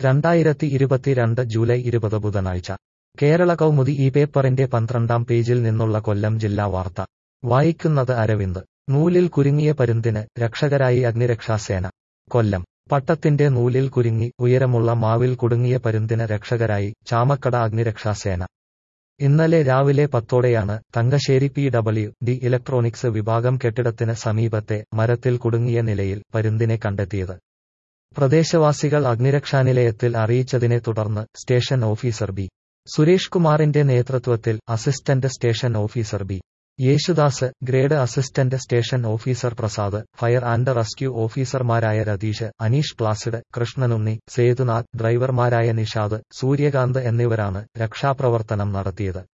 രണ്ടായിരത്തി ഇരുപത്തിരണ്ട് ജൂലൈ ഇരുപത് ബുധനാഴ്ച കേരള കൗമുദി ഈ പേപ്പറിന്റെ പന്ത്രണ്ടാം പേജിൽ നിന്നുള്ള കൊല്ലം ജില്ലാ വാർത്ത വായിക്കുന്നത് അരവിന്ദ് നൂലിൽ കുരുങ്ങിയ പരുന്തിന് രക്ഷകരായി അഗ്നിരക്ഷാസേന കൊല്ലം പട്ടത്തിന്റെ നൂലിൽ കുരുങ്ങി ഉയരമുള്ള മാവിൽ കുടുങ്ങിയ പരുന്തിന് രക്ഷകരായി ചാമക്കട അഗ്നിരക്ഷാസേന ഇന്നലെ രാവിലെ പത്തോടെയാണ് Thangassery P W D electronics വിഭാഗം കെട്ടിടത്തിന് സമീപത്തെ മരത്തിൽ കുടുങ്ങിയ നിലയിൽ പരുന്തിനെ കണ്ടെത്തിയത് പ്രദേശവാസികൾ അഗ്നിരക്ഷാനിലയത്തിൽ അറിയിച്ചതിനെ തുടർന്ന് സ്റ്റേഷൻ ഓഫീസർ ബി സുരേഷ് കുമാറിന്റെ നേതൃത്വത്തിൽ assistant station officer B Yesudas grade assistant station officer Prasad fire and rescue ഓഫീസർമാരായ രതീഷ് അനീഷ് പ്ലാസിഡ് കൃഷ്ണനുണ്ണി സേതുനാഥ് ഡ്രൈവർമാരായ നിഷാദ് സൂര്യകാന്ത് എന്നിവരാണ് രക്ഷാപ്രവർത്തനം നടത്തിയത്